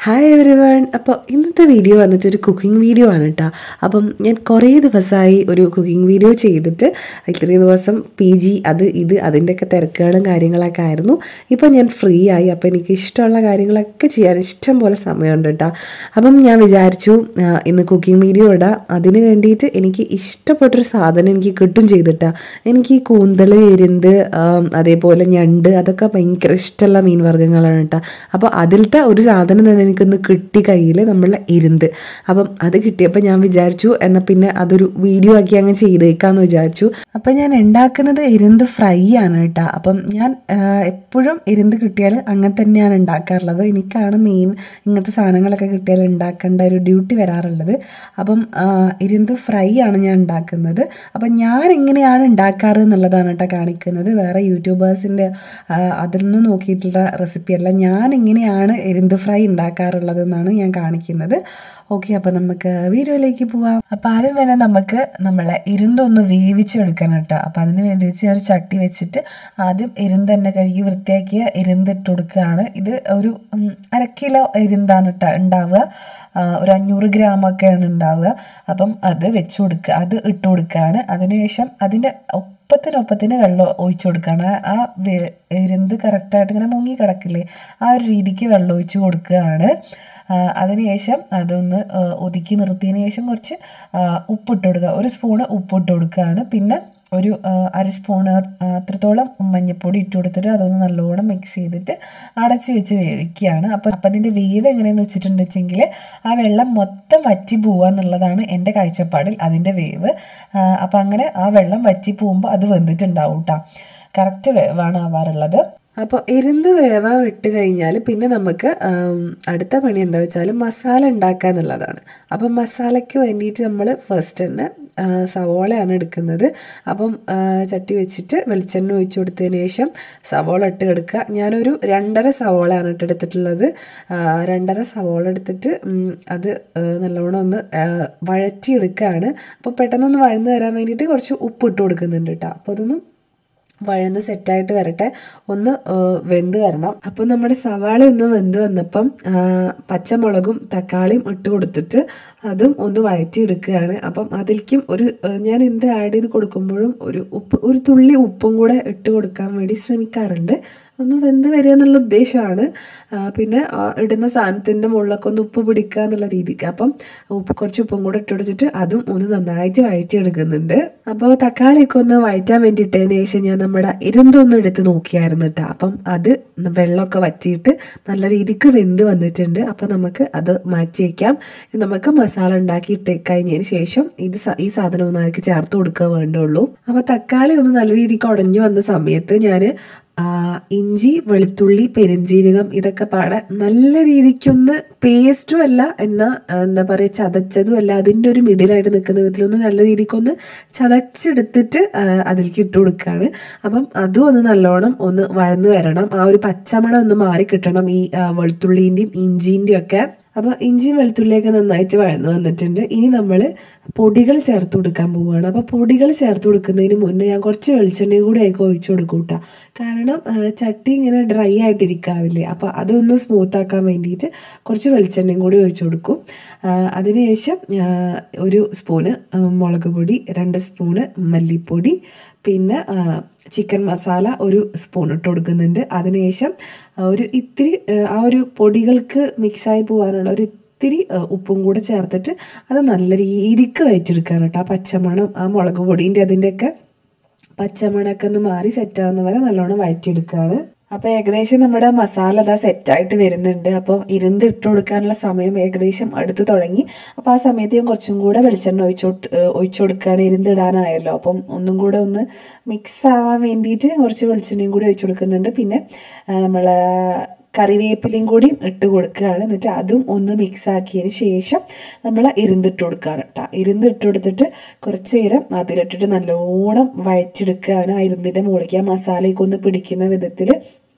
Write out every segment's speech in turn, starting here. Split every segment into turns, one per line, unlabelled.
hi every one അപ്പോൾ ഇന്നത്തെ video വന്നിട്ട് ഒരു കുക്കിംഗ് വീഡിയോ ആണ് കേട്ടോ അപ്പം ഞാൻ കുറേ ദിവസമായി ഒരു കുക്കിംഗ് വീഡിയോ ചെയ്തിട്ട് ഇത്രയും ദിവസം പി ജി അത് ഇത് അതിൻ്റെയൊക്കെ തിരക്കുകളും കാര്യങ്ങളൊക്കെ ആയിരുന്നു ഇപ്പോൾ ഞാൻ ഫ്രീ ആയി അപ്പോൾ എനിക്ക് ഇഷ്ടമുള്ള കാര്യങ്ങളൊക്കെ ചെയ്യാൻ ഇഷ്ടം പോലെ സമയമുണ്ട് കേട്ടോ അപ്പം ഞാൻ വിചാരിച്ചു ആ, ഇന്ന് കുക്കിംഗ് വീഡിയോ ഇടാം അതിന് വേണ്ടിയിട്ട് എനിക്ക് ഇഷ്ടപ്പെട്ടൊരു സാധനം എനിക്ക് കിട്ടും ചെയ്തിട്ടാ എനിക്ക് ഈ കൂന്തൽ എരുന്ത് ആം, അതേപോലെ ഞണ്ട് അതൊക്കെ ഭയങ്കര ഇഷ്ടമുള്ള മീൻ വർഗ്ഗങ്ങളാണ് കേട്ടോ അപ്പോൾ അതിലത്തെ ഒരു സാധനം തന്നെ എനിക്കൊന്ന് കിട്ടി കയ്യിൽ നമ്മളെ എരുന്ത് അപ്പം അത് കിട്ടിയപ്പോൾ ഞാൻ വിചാരിച്ചു എന്നാൽ പിന്നെ അതൊരു വീഡിയോ ആക്കി അങ്ങ് ചെയ്തേക്കാന്ന് വിചാരിച്ചു അപ്പം ഞാൻ ഉണ്ടാക്കുന്നത് എരുന്ത് ഫ്രൈ ആണ് കേട്ടോ അപ്പം ഞാൻ ആ, എപ്പോഴും എരുന്ത് കിട്ടിയാൽ അങ്ങനെ തന്നെയാണ് ഉണ്ടാക്കാറുള്ളത് എനിക്കാണ് മെയിൻ ഇങ്ങനത്തെ സാധനങ്ങളൊക്കെ കിട്ടിയാൽ ഉണ്ടാക്കേണ്ട ഒരു ഡ്യൂട്ടി വരാറുള്ളത് അപ്പം ആ, എരുന്ത് ഫ്രൈ ആണ് ഞാൻ ഉണ്ടാക്കുന്നത് അപ്പം ഞാൻ എങ്ങനെയാണ് ഉണ്ടാക്കാറ് എന്നുള്ളതാണ് കേട്ടോ കാണിക്കുന്നത് വേറെ യൂട്യൂബേഴ്സിൻ്റെ അതിൽ നിന്ന് നോക്കിയിട്ടുള്ള റെസിപ്പിയല്ല ഞാൻ എങ്ങനെയാണ് എരുന്ത് ഫ്രൈ ഉണ്ടാക്കാറുള്ളത് എന്നാണ് ഞാൻ കാണിക്കുന്നത് ഓക്കെ അപ്പം നമുക്ക് വീഡിയോയിലേക്ക് പോവാം അപ്പം ആദ്യം തന്നെ നമുക്ക് നമ്മളെ എരുന്തൊന്ന് വേവിച്ചെടുക്കണം കേട്ടോ അപ്പം അതിന് വേണ്ടിയിട്ട് ഞാൻ ഒരു ചട്ടി വെച്ചിട്ട് ആദ്യം എരുന്ത് തന്നെ കഴുകി വൃത്തിയാക്കിയ എരുന്ത് ഇട്ട് കൊടുക്കുകയാണ് ഇത് ഒരു ഉം, അര കിലോ എരുന്താണ് കേട്ടോ ഉണ്ടാവുക ആ, ഒരു അഞ്ഞൂറ് ഗ്രാമൊക്കെയാണ് ഉണ്ടാവുക അപ്പം അത് വെച്ച് കൊടുക്കുക അത് ഇട്ട് കൊടുക്കുകയാണ് അതിനുശേഷം അതിൻ്റെ ഒപ്പത്തിനൊപ്പത്തിന് വെള്ളം ഒഴിച്ചു കൊടുക്കുകയാണ് ആ- ആ വെ- എരുന്ത് കറക്റ്റായിട്ട് ഇങ്ങനെ മുങ്ങി കിടക്കില്ലേ ആ ഒരു രീതിക്ക് വെള്ളം ഒഴിച്ച് കൊടുക്കുകയാണ് ആ, അതിനുശേഷം അതൊന്ന് ആ, ഒതുക്കി നിർത്തിയതിന് ശേഷം കുറച്ച് ആ, ഉപ്പിട്ട് കൊടുക്കുക ഒരു സ്പൂണ് ഉപ്പിട്ട് കൊടുക്കുകയാണ് പിന്നെ ഒരു ആ, അര സ്പൂൺ അത്രത്തോളം മഞ്ഞൾപ്പൊടി ഇട്ട് കൊടുത്തിട്ട് അതൊന്ന് നല്ലോണം മിക്സ് ചെയ്തിട്ട് അടച്ചു വെച്ച് വേവിക്കുകയാണ് അപ്പം അപ്പം അതിൻ്റെ വേവ് എങ്ങനെയെന്ന് വെച്ചിട്ടുണ്ടെങ്കിൽ ആ വെള്ളം മൊത്തം വറ്റി പോവുക എന്നുള്ളതാണ് എൻ്റെ കാഴ്ചപ്പാടിൽ അതിൻ്റെ വേവ് അപ്പം അങ്ങനെ ആ വെള്ളം വറ്റി പോകുമ്പോൾ അത് വെന്തിട്ടുണ്ടാവും കേട്ടോ കറക്റ്റ് വേവാണ് ആവാറുള്ളത് അപ്പോൾ എരുന്ത് വേവാൻ വിട്ട് കഴിഞ്ഞാൽ പിന്നെ നമുക്ക് ആം, അടുത്ത പണി എന്താ വെച്ചാൽ മസാല ഉണ്ടാക്കുക എന്നുള്ളതാണ് അപ്പം മസാലയ്ക്ക് വേണ്ടിയിട്ട് നമ്മൾ ഫസ്റ്റ് തന്നെ ആ, സവോളയാണ് എടുക്കുന്നത് അപ്പം ആ, ചട്ടി വെച്ചിട്ട് വെളിച്ചെണ്ണ ഒഴിച്ചു കൊടുത്തതിന് ശേഷം സവോള ഇട്ട് എടുക്കുക ഞാനൊരു രണ്ടര സവോളയാണ് ഇട്ട് എടുത്തിട്ടുള്ളത് ആ, രണ്ടര സവോള എടുത്തിട്ട് ഉം, അത് ആ, നല്ലോണം ഒന്ന് ആ, വഴറ്റിയെടുക്കുകയാണ് അപ്പോൾ പെട്ടെന്നൊന്ന് വഴന്ന് തരാൻ വേണ്ടിയിട്ട് കുറച്ച് ഉപ്പ് ഇട്ട് കൊടുക്കുന്നുണ്ട് കേട്ടോ അപ്പോൾ അതൊന്നും വഴന്ന് സെറ്റായിട്ട് വരട്ടെ ഒന്ന് ആ, വെന്ത് വരണം അപ്പോൾ നമ്മുടെ സവാള ഒന്ന് വെന്ത് വന്നപ്പം ആ, പച്ചമുളകും തക്കാളിയും ഇട്ട് കൊടുത്തിട്ട് അതും ഒന്ന് വഴറ്റിയെടുക്കുകയാണ് അപ്പം അതിലേക്കും ഒരു ആ, ഞാൻ എന്ത് ആഡ് ചെയ്ത് കൊടുക്കുമ്പോഴും ഒരു ഉപ്പ് ഒരു തുള്ളി ഉപ്പും കൂടെ ഇട്ട് കൊടുക്കാൻ വേണ്ടി ശ്രമിക്കാറുണ്ട് ഒന്ന് വെന്ത് വരിക എന്നുള്ള ഉദ്ദേശമാണ് ആ, പിന്നെ ആ, ഇടുന്ന സാധനത്തിൻ്റെ മുകളിലൊക്കെ ഒന്ന് ഉപ്പ് പിടിക്കുക എന്നുള്ള രീതിക്ക് അപ്പം ഉപ്പ് കുറച്ച് ഉപ്പും കൂടെ ഇട്ട് കൊടുത്തിട്ട് അതും ഒന്ന് നന്നായിട്ട് വഴറ്റിയെടുക്കുന്നുണ്ട് അപ്പോൾ തക്കാളിയൊക്കെ ഒന്ന് വഴറ്റാൻ വേണ്ടിയിട്ടതിന് ശേഷം ഞാൻ നമ്മുടെ ഇരുന്തൊന്ന് എടുത്ത് നോക്കിയായിരുന്നു കേട്ടോ അപ്പം അത് വെള്ളമൊക്കെ വറ്റിയിട്ട് നല്ല രീതിക്ക് വെന്ത് വന്നിട്ടുണ്ട് അപ്പം നമുക്ക് അത് മാറ്റി വയ്ക്കാം ഇനി നമുക്ക് മസാല ഉണ്ടാക്കി ഇട്ട് കഴിഞ്ഞതിന് ശേഷം ഇത് സ- ഈ സാധനം ഒന്ന് അതിലേക്ക് ചേർത്ത് കൊടുക്കുക വേണ്ടുള്ളൂ അപ്പോൾ തക്കാളി ഒന്ന് നല്ല രീതിക്ക് ഉടഞ്ഞു വന്ന സമയത്ത് ഞാൻ ആ, ഇഞ്ചി വെളുത്തുള്ളി പെരുംജീരകം ഇതൊക്കെ പാടെ നല്ല രീതിക്കൊന്ന് പേസ്റ്റും അല്ല എന്നാൽ എന്താ പറയുക ചതച്ചതും അല്ല അതിൻ്റെ ഒരു മിഡിലായിട്ട് നിൽക്കുന്ന വിധത്തിലൊന്ന് നല്ല രീതിക്കൊന്ന് ചതച്ചെടുത്തിട്ട് ആ, അതിലേക്ക് ഇട്ട് കൊടുക്കുകയാണ് അപ്പം അതും ഒന്ന് നല്ലോണം ഒന്ന് വഴന്ന് വരണം ആ ഒരു പച്ചമണം ഒന്ന് മാറി കിട്ടണം ഈ ആ, വെളുത്തുള്ളീൻ്റെയും ഇഞ്ചിൻ്റെയും ഒക്കെ അപ്പോൾ ഇഞ്ചിയും വെളുത്തുള്ളിയൊക്കെ നന്നായിട്ട് വഴന്ന് വന്നിട്ടുണ്ട് ഇനി നമ്മൾ പൊടികൾ ചേർത്ത് കൊടുക്കാൻ പോവുകയാണ് അപ്പോൾ പൊടികൾ ചേർത്ത് കൊടുക്കുന്നതിന് മുന്നേ ഞാൻ കുറച്ച് വെളിച്ചെണ്ണയും കൂടി ആയിക്കോ ഒഴിച്ചു കൊടുക്കും കേട്ടോ കാരണം ആ, ചട്ടി ഇങ്ങനെ ഡ്രൈ ആയിട്ടിരിക്കാവില്ലേ അപ്പോൾ അതൊന്ന് സ്മൂത്ത് ആക്കാൻ വേണ്ടിയിട്ട് കുറച്ച് വെളിച്ചെണ്ണയും കൂടി ഒഴിച്ചു കൊടുക്കും ആ, അതിനുശേഷം ആ, ഒരു സ്പൂണ് ആ, മുളക് പൊടി രണ്ട് സ്പൂണ് മല്ലിപ്പൊടി പിന്നെ ആ, ചിക്കൻ മസാല ഒരു സ്പൂൺ ഇട്ട് കൊടുക്കുന്നുണ്ട് അതിനുശേഷം ആ, ഒരു ഇത്തിരി ആ, ആ ഒരു പൊടികൾക്ക് മിക്സായി പോകാനുള്ള ഒരു ഇത്തിരി ആ, ഉപ്പും കൂടെ ചേർത്തിട്ട് അത് നല്ല രീതിക്ക് വയറ്റെടുക്കാൻ കേട്ടോ ആ പച്ചമണം ആ മുളക് പൊടീൻ്റെ അതിൻ്റെയൊക്കെ പച്ചമണമൊക്കെ ഒന്ന് മാറി സെറ്റാവുന്ന വരെ നല്ലോണം വഴറ്റിയെടുക്കുകയാണ് അപ്പോൾ ഏകദേശം നമ്മുടെ മസാല അതാ സെറ്റായിട്ട് വരുന്നുണ്ട് അപ്പോൾ ഇരുന്ന് ഇട്ട് കൊടുക്കാനുള്ള സമയം ഏകദേശം അടുത്ത് തുടങ്ങി അപ്പോൾ ആ സമയത്ത് ഞാൻ കുറച്ചും കൂടെ വെളിച്ചെണ്ണ ഒഴിച്ചോട്ട് ഒഴിച്ചു കൊടുക്കുകയാണ് ഇരുന്നിടാനായല്ലോ അപ്പം ഒന്നും കൂടെ ഒന്ന് മിക്സ് ആവാൻ വേണ്ടിയിട്ട് കുറച്ച് വെളിച്ചെണ്ണയും കൂടി ഒഴിച്ചു കൊടുക്കുന്നുണ്ട് പിന്നെ നമ്മൾ കറിവേപ്പിലയും കൂടി ഇട്ട് കൊടുക്കുകയാണ് എന്നിട്ട് അതും ഒന്ന് മിക്സ് ആക്കിയതിന് ശേഷം നമ്മൾ ഇരുന്നിട്ട് കൊടുക്കുകയാണ് കേട്ടോ ഇരുന്നിട്ട് കൊടുത്തിട്ട് കുറച്ച് നേരം അതിലിട്ടിട്ട് നല്ലോണം വഴറ്റിയെടുക്കുകയാണ് ആ ഇരുന്നിൻ്റെ മുകളിലേക്ക് ആ മസാലയൊക്കെ ഒന്ന് പിടിക്കുന്ന വിധത്തിൽ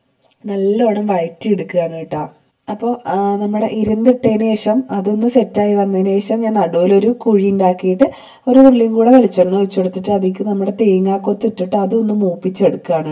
നല്ലോണം വഴറ്റിയെടുക്കുകയാണ് കേട്ടോ അപ്പോൾ നമ്മുടെ ഇരുന്നിട്ടതിന് ശേഷം അതൊന്ന് സെറ്റായി വന്നതിന് ശേഷം ഞാൻ നടുവിലൊരു കുഴി ഉണ്ടാക്കിയിട്ട് ഒരു തുള്ളിയും കൂടെ വെളിച്ചെണ്ണ ഒഴിച്ചു കൊടുത്തിട്ട് അതിലേക്ക് നമ്മുടെ തേങ്ങാക്കൊത്ത് ഇട്ടിട്ട് അതൊന്ന് മൂപ്പിച്ചെടുക്കുകയാണ് കേട്ടോ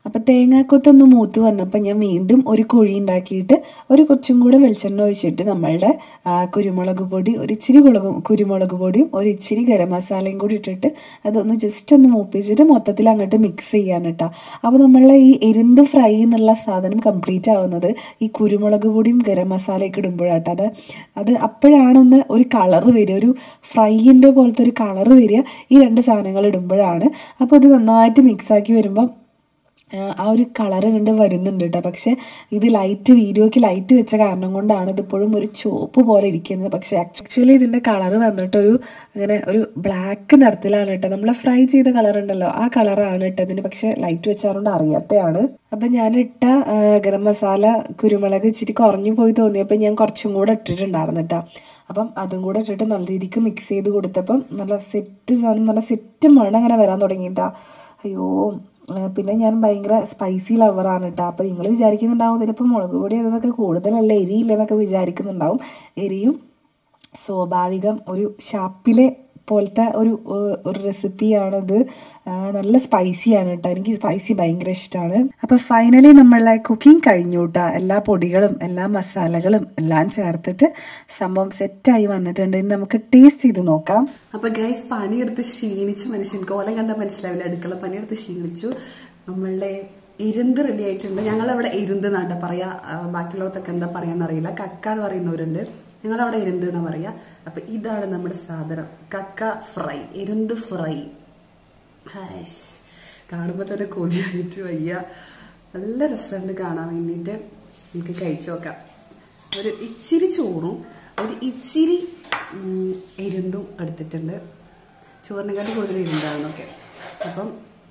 അപ്പം തേങ്ങാക്കൊത്തൊന്ന് മൂത്ത് വന്നപ്പോൾ ഞാൻ വീണ്ടും ഒരു കുഴി ഉണ്ടാക്കിയിട്ട് ഒരു കുറച്ചും കൂടെ വെളിച്ചെണ്ണ ഒഴിച്ചിട്ട് നമ്മളുടെ ആ, കുരുമുളക് പൊടി ഒരു ഇച്ചിരി കുളക് കുരുമുളക് പൊടിയും ഒരു ഇച്ചിരി ഗരം മസാലയും കൂടി ഇട്ടിട്ട് അതൊന്ന് ജസ്റ്റ് ഒന്ന് മൂപ്പിച്ചിട്ട് മൊത്തത്തിൽ അങ്ങോട്ട് മിക്സ് ചെയ്യാൻ കേട്ടോ അപ്പോൾ നമ്മളെ ഈ എരുന്ത് ഫ്രൈ എന്നുള്ള സാധനം കംപ്ലീറ്റ് ആവുന്നത് ഈ കുരുമുളക് പൊടിയും ഗരം മസാലയൊക്കെ ഇടുമ്പോഴാട്ടോ അത് അത് അപ്പോഴാണൊന്ന് ഒരു കളറ് വരിക ഒരു ഫ്രൈയിൻ്റെ പോലത്തെ ഒരു കളറ് വരിക ഈ രണ്ട് സാധനങ്ങൾ ഇടുമ്പോഴാണ് അപ്പോൾ ഇത് നന്നായിട്ട് മിക്സാക്കി വരുമ്പം ആ, ആ ഒരു കളറ് കണ്ട് വരുന്നുണ്ട് കേട്ടോ പക്ഷെ ഇത് ലൈറ്റ് വീഡിയോക്ക് ലൈറ്റ് വെച്ച കാരണം കൊണ്ടാണ് ഇതിപ്പോഴും ഒരു ചുവപ്പ് പോലെ ഇരിക്കുന്നത് പക്ഷെ ആക്ച്വലി ഇതിൻ്റെ കളറ് വന്നിട്ട് ഒരു അങ്ങനെ ഒരു ബ്ലാക്ക് നിറത്തിലാണ് കേട്ടോ നമ്മൾ ഫ്രൈ ചെയ്ത കളർ ഉണ്ടല്ലോ ആ കളറാണ് കേട്ടോ ഇതിന് പക്ഷെ ലൈറ്റ് വെച്ചാറുകൊണ്ട് അറിയാത്തതാണ് അപ്പം ഞാൻ ഇട്ട ആ, ഗരം മസാല കുരുമുളക് ഇച്ചിരി കുറഞ്ഞു പോയി തോന്നിയപ്പോൾ ഞാൻ കുറച്ചും കൂടെ ഇട്ടിട്ടുണ്ടായിരുന്നു കേട്ടോ അപ്പം അതും കൂടെ ഇട്ടിട്ട് നല്ല രീതിക്ക് മിക്സ് ചെയ്ത് കൊടുത്തപ്പം നല്ല സെറ്റ് സാധനം നല്ല സെറ്റ് മണം അങ്ങനെ വരാൻ തുടങ്ങിയിട്ടാ അയ്യോ ആ, പിന്നെ ഞാൻ ഭയങ്കര സ്പൈസി ലവറാണ് കേട്ടോ അപ്പോൾ നിങ്ങൾ വിചാരിക്കുന്നുണ്ടാവും ഇതിലിപ്പോൾ മുളക് പൊടി അതൊക്കെ കൂടുതലല്ല എരിയില്ലെന്നൊക്കെ വിചാരിക്കുന്നുണ്ടാവും എരിയും സ്വാഭാവികം ഒരു ഷാപ്പിലെ പോലത്തെ ഒരു ഏഹ്, ഒരു റെസിപ്പിയാണത് ആ, നല്ല സ്പൈസിയാണ് കേട്ടോ എനിക്ക് സ്പൈസി ഭയങ്കര ഇഷ്ടമാണ് അപ്പോൾ ഫൈനലി നമ്മളെ കുക്കിംഗ് കഴിഞ്ഞു കേട്ടോ എല്ലാ പൊടികളും എല്ലാ മസാലകളും എല്ലാം ചേർത്തിട്ട് സംഭവം സെറ്റായി വന്നിട്ടുണ്ട് ഇനി നമുക്ക് ടേസ്റ്റ് ചെയ്ത് നോക്കാം
അപ്പൊ ഗൈസ് പണിയെടുത്ത് ക്ഷീണിച്ചു മനുഷ്യൻ കോലം കണ്ട മനസ്സിലാവില്ല അടുക്കള പണിയെടുത്ത് ക്ഷീണിച്ചു നമ്മളുടെ ഇരുന്ത് റെഡി ആയിട്ടുണ്ട് ഞങ്ങൾ അവിടെ ഇരുന്ത് എന്നാട്ട പറയാ ആ, ബാക്കിയുള്ളവർക്കൊക്കെ എന്താ പറയാന്ന് അറിയില്ല കക്ക എന്ന് പറയുന്നവരുണ്ട് ഞങ്ങൾ അവിടെ ഇരുന്ത് എന്നാ പറയാ അപ്പൊ ഇതാണ് നമ്മുടെ സാധനം കക്ക ഫ്രൈ ഇരുന്ത് ഫ്രൈ ഹാഷ് കാണുമ്പോ തന്നെ കൊതിയായിട്ട് വയ്യ നല്ല രസമുണ്ട് കാണാൻ വേണ്ടിയിട്ട് നമുക്ക് കഴിച്ചു നോക്കാം ഒരു ഇച്ചിരി ചോറും ഒരു ഇച്ചിരി ഉം, എരുന്തും എടുത്തിട്ടുണ്ട് ചോറിനെക്കാട്ടി കൂടുതൽ എരുന്താണെന്നൊക്കെ അപ്പം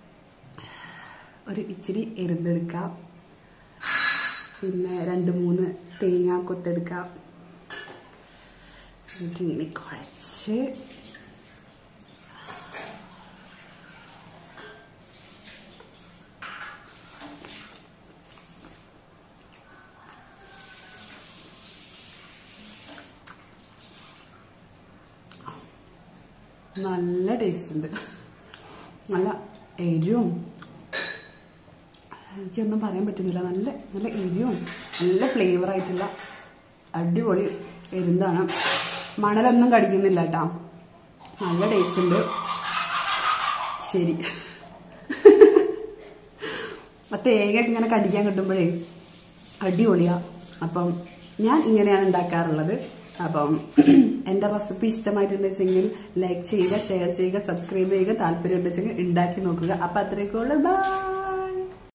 ഒരു ഇച്ചിരി എരുന്തെടുക്കാം പിന്നെ രണ്ട് മൂന്ന് തേങ്ങ കൊത്തെടുക്കാം എന്നിട്ട് ഇങ്ങനെ കുഴച്ച് നല്ല ടേസ്റ്റ് ഉണ്ട് നല്ല എരിവും എനിക്കൊന്നും പറയാൻ പറ്റുന്നില്ല നല്ല നല്ല എരിവും നല്ല ഫ്ലേവർ ആയിട്ടുള്ള അടിപൊളി എരുന്താണ് മണലൊന്നും കടിക്കുന്നില്ല കേട്ടാ നല്ല ടേസ്റ്റ് ഉണ്ട് ശരി ആ തേങ്ങ ഇങ്ങനെ കടിക്കാൻ കിട്ടുമ്പോഴേ അടിപൊളിയാ അപ്പം ഞാൻ ഇങ്ങനെയാണ് ഉണ്ടാക്കാറുള്ളത് അപ്പം എൻ്റെ റെസിപ്പി ഇഷ്ടമായിട്ടുണ്ടെങ്കിൽ ലൈക്ക് ചെയ്യുക ഷെയർ ചെയ്യുക സബ്സ്ക്രൈബ് ചെയ്യുക താല്പര്യം ഉണ്ടെങ്കിൽ ഉണ്ടാക്കി നോക്കുക അപ്പം അത്രയൊക്കെ ഉള്ളു ബൈ